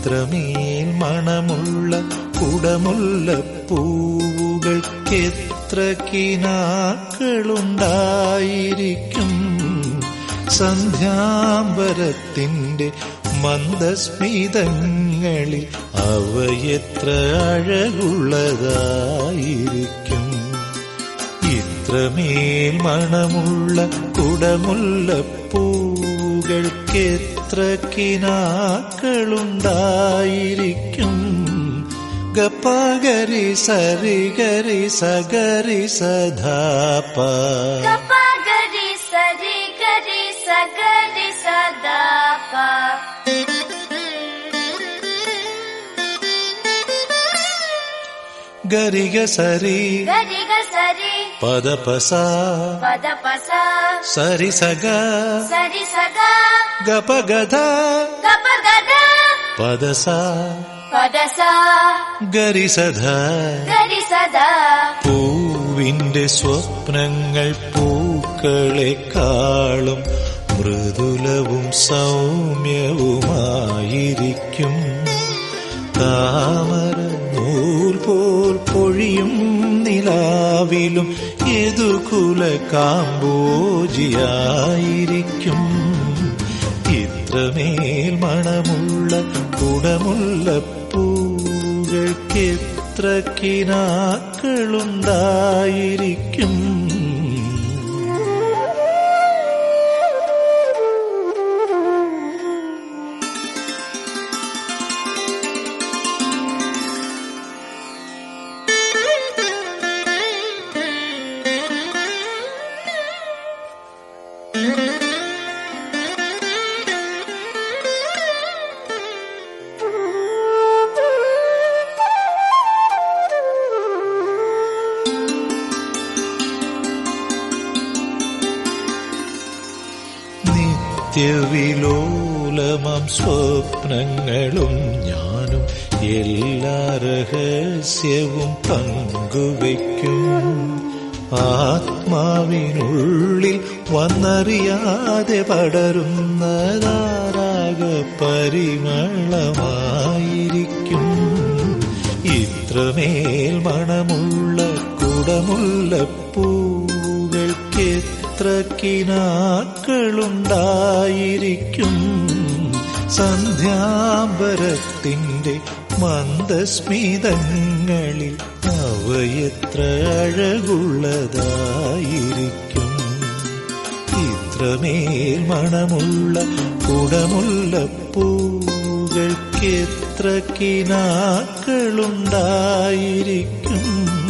ഇത്രമേൽ മണമുള്ള കുടമുള്ള പൂവുകൾക്കെത്ര കിനാക്കളുണ്ടായിരിക്കും സന്ധ്യാംബരത്തിന്റെ മന്ദസ്മിതങ്ങളിൽ അവയെത്ര അഴകുള്ളതായിരിക്കും ഇത്രമേൽ മണമുള്ള കുടമുള്ള പൂവുകൾക്കെത്ര കിനാക്കളുണ്ടായിരിക്കും ഗപ്പഗരി സരി ഗരി സഗരി സധാപ గప గరి సరి గరి సగరి సదాప ഗരിഗ സരി గరి గ సరి പദപസ పద పస സരി സഗ సరి సగ ഗപഗധ గప గద പദസ పద స ഗരിസധ గరి సదా പൂവിന്റെ സ്വപ്നങ്ങൾ പൂക്കളെക്കാളും മൃദുലവും സൗമ്യവുമായിരിക്കും താമര നൂൽ പോൽ പൊഴിയും നിലാവിലും യദുകുല കാമ്പോജിയായിരിക്കും ഇത്രമേൽ മണമുള്ള കുടമുള്ള പൂകൾക്കെത്ര കിനാക്കളുണ്ടായിരിക്കും നിത്യവിലോലമം സ്വപ്നങ്ങളും ഞാനും എല്ലാ രഹസ്യവും പങ്കുവയ്ക്കും ആത്മാവിനുള്ളിൽ വന്നറിയാതെ പടരുന്നതാരാഗ പരിമളമായിരിക്കും ഇത്രമേൽ മണമുള്ള കുടമുള്ള പൂകൾക്കെത്ര കിനാക്കളുണ്ടായിരിക്കും സന്ധ്യാംബരത്തിന്റെ മന്ദസ്മിതങ്ങളിൽ അവയെത്ര അഴകുള്ളതായിരിക്കും ഇത്രമേൽ മണമുള്ള കുടമുള്ള പൂകൾക്കെത്ര കിനാക്കളുണ്ടായിരിക്കും